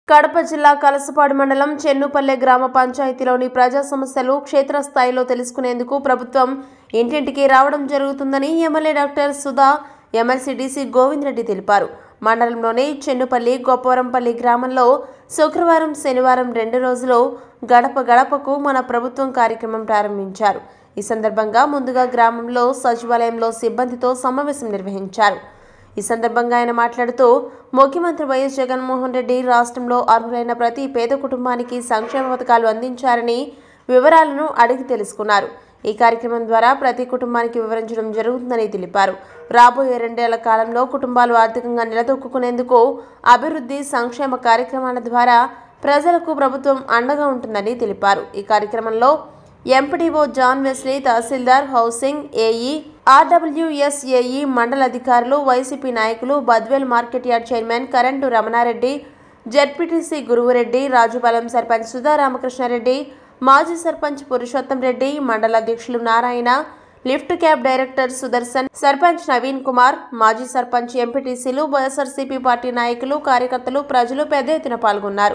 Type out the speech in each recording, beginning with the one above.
కడప జిల్లా కలసపాడు మండలం చెన్నుపల్లె గ్రామ పంచాయతీలోని ప్రజా సమస్యలు క్షేత్రస్థాయిలో తెలుసుకునేందుకు ప్రభుత్వం ఇంటింటికి రావడం జరుగుతుందని MLA doctor Sudha MLC DC Govind Reddy తెలిపారు మండలంలోని చెన్నుపల్లి గోపవరంపల్లి గ్రామంలో శుక్రవారం శనివారం రెండు రోజులు గడప గడపకు మన ప్రభుత్వం కార్యక్రమం ప్రారంభించారు ఈ సందర్భంగా ముందుగా గ్రామంలో సచివాలయంలో సిబ్బందితో సమావేశం నిర్వహించారు ఈ సందర్భంగా ఆయన మాట్లాడుతూ ముఖ్యమంత్రి వైఎస్ జగన్మోహన్ రెడ్డి రాష్ట్రంలో అర్హులైన ప్రతి పేద కుటుంబానికి సంక్షేమ పథకాలు అందించారని వివరాలను అడిగి తెలుసుకున్నారు ఈ కార్యక్రమం ద్వారా ప్రతి కుటుంబానికి వివరించడం జరుగుతుందని తెలిపారు రాబోయే రెండేళ్ల కాలంలో కుటుంబాలు ఆర్థికంగా నిలదొక్కునేందుకు అభివృద్ధి సంక్షేమ కార్యక్రమాల ద్వారా ప్రజలకు ప్రభుత్వం అండగా ఉంటుందని తెలిపారు ఈ కార్యక్రమంలో MPDO John Wesley tahsildar housing AE RWS AE మండల అధికారులు వైసీపీ నాయకులు Badvel market yard chairman current Ramana Reddy ZPTC Guruvu Reddy Rajupalem sarpanch Sudha Ramakrishna Reddy మాజీ సర్పంచ్ పురుషోత్తం రెడ్డి మండల అధ్యక్షులు నారాయణ లిఫ్ట్ క్యాబ్ డైరెక్టర్ సుదర్శన్ సర్పంచ్ నవీన్ కుమార్ మాజీ సర్పంచ్ ఎంపీటీసీలు వైఎస్ఆర్సీపీ పార్టీ నాయకులు కార్యకర్తలు ప్రజలు పెద్ద ఎత్తున పాల్గొన్నారు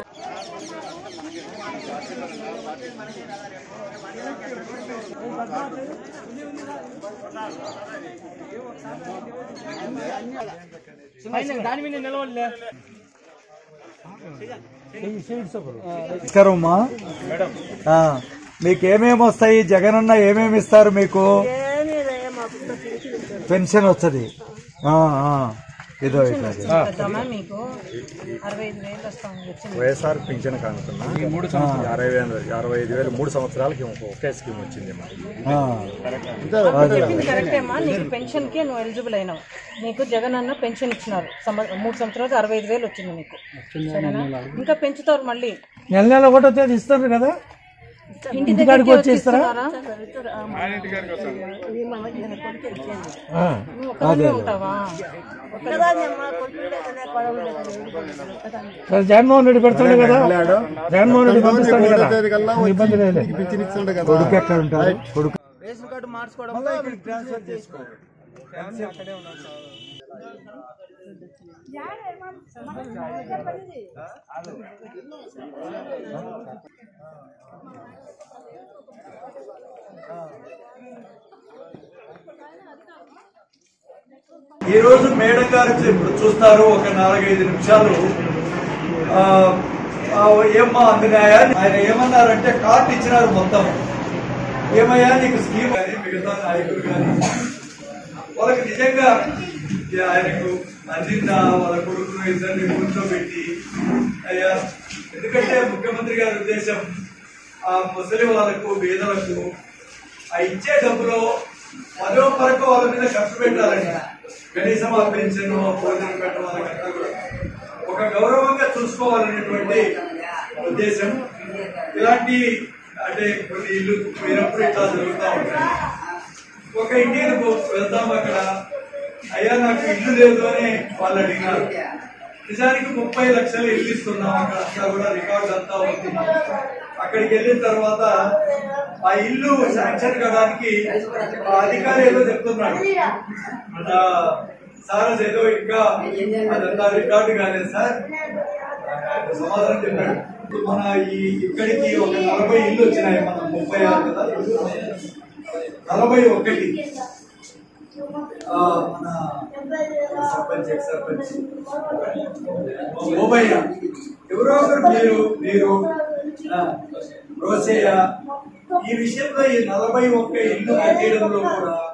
దాని మీద నిలవలే నమస్కారం అమ్మా ఆ, మీకు ఏమేమి వస్తాయి జగనన్న ఏమేమి ఇస్తారు మీకు పెన్షన్ వస్తుంది ఇదో ఇట్లా పెద్దమ్మా మీకు అరవై ఐదు వేలు వస్తాం వచ్చింది వైఎస్ఆర్ పింఛన్ కానుకున్నా మూడు సంవత్సరాలు అరవై వేలు అరవై ఐదు వేలు మూడు సంవత్సరాలకి ఒకే స్కీమ్ వచ్చింది మాకు ఆ, చెప్పింది కరెక్టే అమ్మా నీకు పెన్షన్ కి నువ్వు ఎలిజిబుల్ అయినావు నీకు జగన్ అన్న పెన్షన్ ఇచ్చినారు సంవ- మూడు సంవత్సరాలకు అరవై ఐదు వేలు వచ్చింది నీకు సరేనా ఇంకా పెంచుతారు మళ్ళీ నెల నెల ఒకటో తేదీ ఇస్తారు కదా ఇంటి దగ్గరికి వచ్చి ఇస్తున్నారా ఆ. నువ్వు ఒక్కదానివే ఉంటావా సరే జగన్మోహన్ రెడ్డి పెడతాడు కదా జగన్మోహన్ రెడ్డి పంపిస్తాడు కదా ఇబ్బంది లేదు కొడుకు ఎక్కడ ఉంటారు కొడుకు ఈ రోజు మేడం గారు ఇప్పుడు చూస్తారు ఒక నాలుగైదు నిమిషాలు ఆ, ఆ, ఏమ్మా అందినాయా ఆయన ఏమన్నారంటే కార్డు ఇచ్చినారు మొత్తం ఏమయ్యా నీకు స్కీమ్ కానీ మిగతా నాయకులు కానీ వాళ్ళకి నిజంగా ఈ ఆయనకు అందిందా వాళ్ళ కొడుకు ఇద్దరిని కూర్చోబెట్టి అయ్యా ఎందుకంటే ముఖ్యమంత్రి గారి ఉద్దేశం ఆ ముసలి వాళ్ళకు పేదలకు ఆ ఇచ్చే డబ్బులో పదో పరకు వాళ్ళ మీద ఖర్చు పెట్టాలని కనీసం ఆ పెన్షన్ భోజనం పెట్టడం వాళ్ళకంతా కూడా ఒక గౌరవంగా చూసుకోవాలనేటువంటి ఉద్దేశం ఇలాంటి అంటే కొన్ని ఇల్లు పోయినప్పుడు ఇట్లా జరుగుతూ ఉంటాయి ఒక ఇంటికి పో- వెళ్తాం అక్కడ అయ్యా నాకు ఇల్లు లేదు అని వాళ్ళు అడిగినారు నిజానికి ముప్పై లక్షలు ఇల్లు ఇస్తున్నాం అక్కడ అంతా కూడా రికార్డు అంతా ఉంది అక్కడికి వెళ్ళిన తర్వాత ఆ ఇల్లు శాంక్షన్ కావడానికి ఆ అధికారి ఏదో చెప్తున్నాడు ఆ, సార్ అది ఏదో ఇంకా అదంతా రికార్డు కాలేదు సార్ ఆయన సమాధానం చెప్పాడు ఇప్పుడు మన ఈ ఇక్కడికి ఒక నలభై ఇల్లు వచ్చినాయి మన ముప్పై ఆరు కదా నలభై ఒకటి ఆ, మన సర్పంచ్ ఎక్స్ సర్పంచ్ ఓబయ్య ఎవరో ఒకరు మీరు మీరు ఆ, రోసయ్య ఈ విషయంలో ఈ నలభై ఒక్క ఇల్లు కట్టేయడంలో కూడా